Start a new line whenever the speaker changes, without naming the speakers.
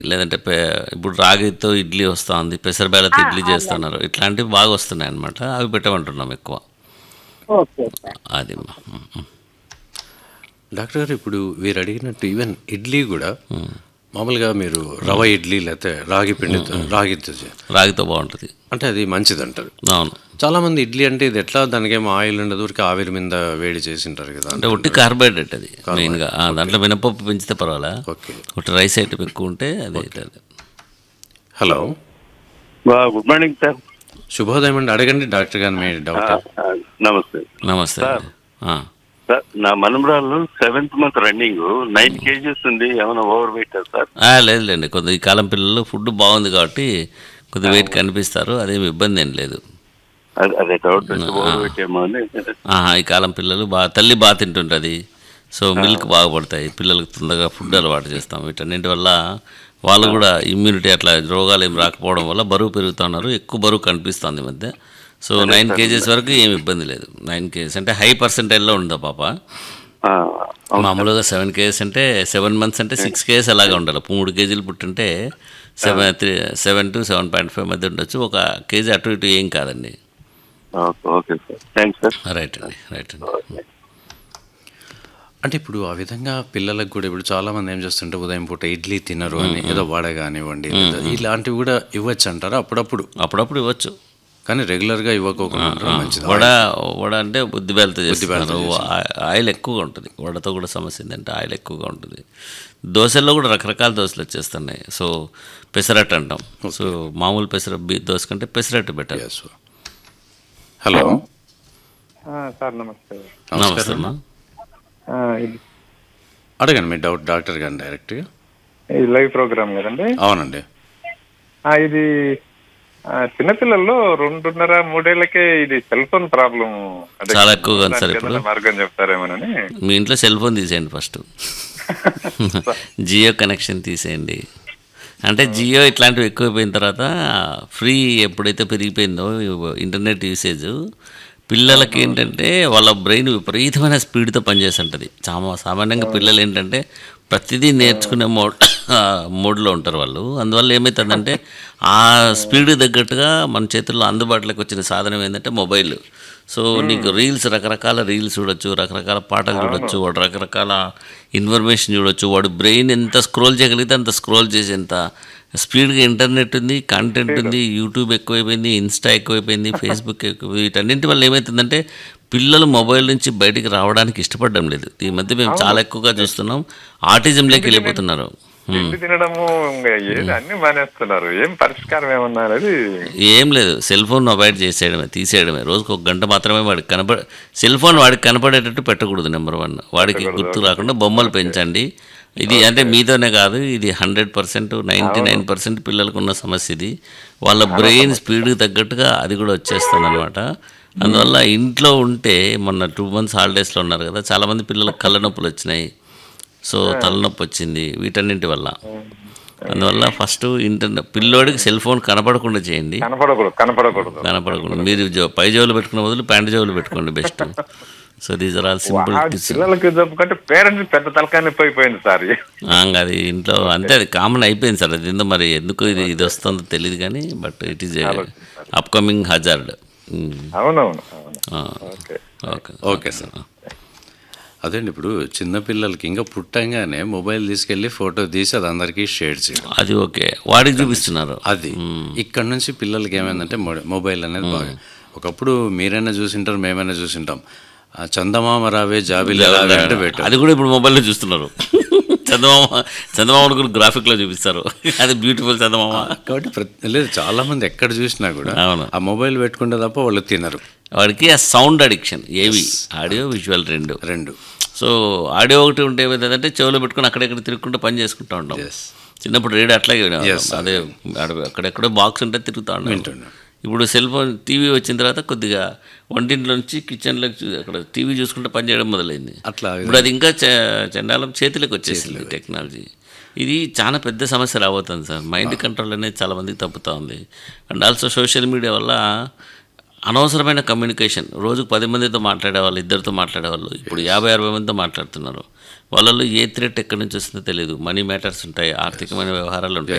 లేదంటే పె ఇప్పుడు రాగితో ఇడ్లీ వస్తుంది పెసరబేలతో ఇడ్లీ చేస్తున్నారు ఇట్లాంటివి బాగా వస్తున్నాయి అనమాట అవి పెట్టమంటున్నాం ఎక్కువ
ఓకే సార్
అది మా. ఉమ్, ఉమ్.
డాక్టర్ గారు ఇప్పుడు వీరు అడిగినట్టు ఈవెన్ ఇడ్లీ కూడా మామూలుగా మీరు రవ ఇడ్లీ లేకపోతే రాగి పిండితో రాగితో చే-
రాగితో బాగుంటుంది
అంటే అది మంచిది అంటారు
అవును
చాలా మంది ఇడ్లీ అంటే ఇది ఎట్లా దానికేమో ఆయిల్ ఉండదు ఊరికి ఆవిరి మీద వేడి చేసి ఉంటారు కదా
అంటే ఒట్టి కార్బోహైడ్రేట్ అది మెయిన్గా ఆ, దాంట్లో మినపప్పు పెంచితే పర్వాలా
ఓకే
ఒకటి రైస్ ఐటమ్ ఎక్కువ ఉంటే అది అవుతుంది.
హలో
గుడ్ మార్నింగ్ సార్
శుభోదయం అండి అడగండి డాక్టర్ గారు మీ డౌట్
నమస్తే
నమస్తే ఆ.
సార్ నా మనమరాలు seventh month running nine KGs ఉంది ఏమైనా ఓవర్ వెయిట్ సార్
ఆ, లేదులేండి కొద్ది ఈ కాలం పిల్లలు ఫుడ్ బాగుంది కాబట్టి కొద్ది వెయిట్ కనిపిస్తారు అదేమి ఇబ్బంది ఏం లేదు
అదే అదే డౌట్ ఓవర్ వెయిట్ ఏమో అని
ఆహా, ఈ కాలం పిల్లలు బాగా తల్లి బాగా తింటుంటుంది సో మిల్క్ బాగా పడతాయి పిల్లలకు తొందరగా ఫుడ్ అలవాటు చేస్తాం వీటన్నింటి వల్ల వాళ్ళు కూడా ఇమ్యూనిటీ అట్లా రోగాలు ఏం రాకపోవడం వల్ల బరువు పెరుగుతున్నారు ఎక్కువ బరువు కనిపిస్తుంది ఈ మధ్య సో నైన్ కేజెస్ వరకు ఏమి ఇబ్బంది లేదు నైన్ కేజెస్ అంటే హై పర్సెంటైల్లో ఉందా పాప
ఆ,
మామూలుగా సెవెన్ కేజెస్ అంటే సెవెన్ మంత్స్ అంటే సిక్స్ కేజెస్ అలాగే ఉండాలి మూడు కేజీలు పుట్టుంటే seven three seven to seven point five మధ్య ఉండొచ్చు ఒక కేజీ అటు ఇటు ఏం కాదండి
okay okay sir thanks sir
right అండి రైట్ అండి
అంటే ఇప్పుడు ఆ విధంగా పిల్లలకు కూడా ఇప్పుడు చాలా మంది ఏం చేస్తుంటే ఉదయం పూట ఇడ్లీ తినరు అని ఏదో వడ కానివ్వండి లేదా ఇలాంటివి కూడా ఇవ్వచ్చు అంటారా అప్పుడప్పుడు
అప్పుడప్పుడు ఇవ్వచ్చు
కానీ రెగ్యులర్గా ఇవ్వకోకుండా ఉండడం మంచిది
వడ వడ అంటే బుద్ధిబేలతో చేస్తున్నారు ఆ- ఆయిల్ ఎక్కువగా ఉంటుంది వడతో కూడా సమస్య ఏంటంటే ఆయిల్ ఎక్కువగా ఉంటుంది దోశల్లో కూడా రకరకాల దోశలు వచ్చేస్తున్నాయి సో పెసరట్టు అంటాం సో మామూలు పెసర బి- దోశ కంటే pesarattu better
Yes. Hello
sir నమస్తే
నమస్తే అమ్మా
ఆ, ఇది
అడగండి మీ డౌట్ డాక్టర్ గారిని డైరెక్ట్గా
ఇది లైవ్ ప్రోగ్రామ్ కదండి
అవునండి
ఆ, ఇది ఆ, చిన్నపిల్లల్లో రెండున్నర మూడేళ్లకే ఇది సెల్ ఫోన్ ప్రాబ్లం అదే
చాలా ఎక్కువగా ఉంది సార్
దానికి
ఇప్పుడు.
ఏదైనా మార్గం చెప్తారేమోనని
మీ ఇంట్లో సెల్ ఫోన్ తీసేయండి ఫస్ట్ జియో కనెక్షన్ తీసేయండి అంటే జియో ఇట్లాంటివి ఎక్కువైపోయిన తర్వాత ఫ్రీ ఎప్పుడైతే పెరిగిపోయిందో ఇంటర్నెట్ యూసేజ్ పిల్లలకి ఏంటంటే వాళ్ళ బ్రెయిన్ విపరీతమైన స్పీడ్తో పనిచేస్తుంటుంది చాలా సామాన్యంగా పిల్లలు ఏంటంటే ప్రతిదీ నేర్చుకునే మోడ్ మోడ్లో ఉంటారు వాళ్ళు అందువల్ల ఏమవుతుందంటే ఆ స్పీడ్ తగ్గట్టుగా మన చేతుల్లో అందుబాటులోకి వచ్చిన సాధనం ఏంటంటే మొబైల్ సో నీకు రీల్స్ రకరకాల రీల్స్ చూడొచ్చు రకరకాల పాటలు చూడొచ్చు వాడు రకరకాల ఇన్ఫర్మేషన్ చూడొచ్చు వాడు బ్రెయిన్ ఎంత స్క్రోల్ చేయగలిగితే అంత స్క్రోల్ చేసేంత స్పీడ్గా ఇంటర్నెట్ ఉంది కంటెంట్ ఉంది యూట్యూబ్ ఎక్కువైపోయింది ఇన్స్టా ఎక్కువైపోయింది ఫేస్బుక్ ఎక్కువ వీటన్నింటి వల్ల ఏమవుతుందంటే పిల్లలు మొబైల్ నుంచి బయటికి రావడానికి ఇష్టపడడం లేదు ఈ మధ్య మేము చాలా ఎక్కువగా చూస్తున్నాం ఆటిజంలోకి వెళ్ళిపోతున్నారు
తిండి తినడము ఇంకా ఏది అన్ని మానేస్తున్నారు ఏం పరిష్కారం ఏమన్నా అనేది
ఏం లేదు సెల్ ఫోన్ అవాయిడ్ చేసేయడమే తీసేయడమే రోజుకు ఒక గంట మాత్రమే వాడికి కనపడ సెల్ ఫోన్ వాడికి కనపడేటట్టు పెట్టకూడదు నెంబర్ వన్ వాడికి గుర్తు రాకుండా బొమ్మలు పెంచండి ఇది అంటే మీతోనే కాదు ఇది hundred percent ninety nine percent పిల్లలకు ఉన్న సమస్య ఇది వాళ్ళ బ్రెయిన్ స్పీడ్కి తగ్గట్టుగా అది కూడా వచ్చేస్తుంది అనమాట అందువల్ల ఇంట్లో ఉంటే మొన్న టూ మంత్స్ హాలిడేస్లో ఉన్నారు కదా చాలామంది పిల్లలకు కళ్ళ నొప్పులు వచ్చినాయి సో తలనొప్పి వచ్చింది వీటన్నింటి వల్ల అందువల్ల ఫస్ట్ ఇంటర్నెట్ పిల్లోడికి సెల్ ఫోన్ కనపడకుండా చేయండి
కనపడకూడదు కనపడకూడదు
కనపడకుండా మీరు జో- పై జోలు పెట్టుకున్న బదులు ప్యాంట్ జోలు పెట్టుకోండి best so these are all simple
ఆ
టిప్స్
పిల్లలకి జబ్బు కంటే పేరెంట్స్ పెద్ద తలకాయ నొప్పి అయిపోయింది సార్
అది ఇంట్లో అంతే అది కామన్ అయిపోయింది సార్ అది ఏందో మరి ఎందుకు ఇది ఇది వస్తుందో తెలియదు కానీ but it is upcoming hazard
అవునవును అవును ఓకే
ఓకే
ఓకే సార్ అదేండి ఇప్పుడు చిన్నపిల్లలకి ఇంకా పుట్టంగానే మొబైల్ తీసుకెళ్ళి ఫోటో తీసి అది అందరికీ షేర్ చేయడం
అది ఓకే వాడికి చూపిస్తున్నారు
అది ఇక్కడ నుంచి పిల్లలకి ఏమైందంటే మొ- మొబైల్ అనేది బాగా ఒకప్పుడు మీరైనా చూసింటారు మేమైనా చూసింటాం ఆ చందమామ రావే జాబిలి రావే అంటే పెట్టారు
అది కూడా ఇప్పుడు మొబైల్లో చూస్తున్నారు చందమామ చందమామను కూడా గ్రాఫిక్లో చూపిస్తారు అది బ్యూటిఫుల్ చందమామ
కాబట్టి ప్రతి లేదు చాలా మంది ఎక్కడ చూసినా కూడా
అవును.
ఆ మొబైల్ పెట్టుకుంటే తప్ప వాళ్ళు తినరు
వాడికి ఆ సౌండ్ అడిక్షన్ ఏవి ఆడియో విజువల్ రెండు
రెండు
సో ఆడియో ఒకటి ఉంటే ఏమవుతుందంటే చెవులో పెట్టుకుని అక్కడెక్కడ తిరుగుకుంటూ పని చేసుకుంటూ ఉంటాం
Yes.
చిన్నప్పుడు రేడియో అట్లాగే వినేవాళ్ళం.
Yes, sir.
అదే ఆడ- అక్కడెక్కడో బాక్స్ ఉంటే తిరుగుతూ ఉంటాం
వింటున్నాం.
ఇప్పుడు సెల్ ఫోన్ టీవీ వచ్చిన తర్వాత కొద్దిగా వంటింట్లో నుంచి కిచెన్లోకి చూ- అక్కడ టీవీ చూసుకుంటూ పని చేయడం మొదలైంది
అట్లా
ఇప్పుడు అది ఇంకా చ- చండాలం చేతిలోకి వచ్చేసింది టెక్నాలజీ ఇది చాలా పెద్ద సమస్య రాబోతుంది సార్ మైండ్ కంట్రోల్ అనేది చాలా మందికి తప్పుతూ ఉంది అండ్ ఆల్సో సోషల్ మీడియా వల్ల అనవసరమైన కమ్యూనికేషన్ రోజుకు పది మందితో మాట్లాడేవాళ్ళు ఇద్దరితో మాట్లాడేవాళ్ళు ఇప్పుడు యాభై అరవై మందితో మాట్లాడుతున్నారు వాళ్ళలో ఏ థ్రెట్ ఎక్కడి నుంచి వస్తుందో తెలియదు మనీ మ్యాటర్స్ ఉంటాయి ఆర్థికమైన వ్యవహారాలు ఉంటాయి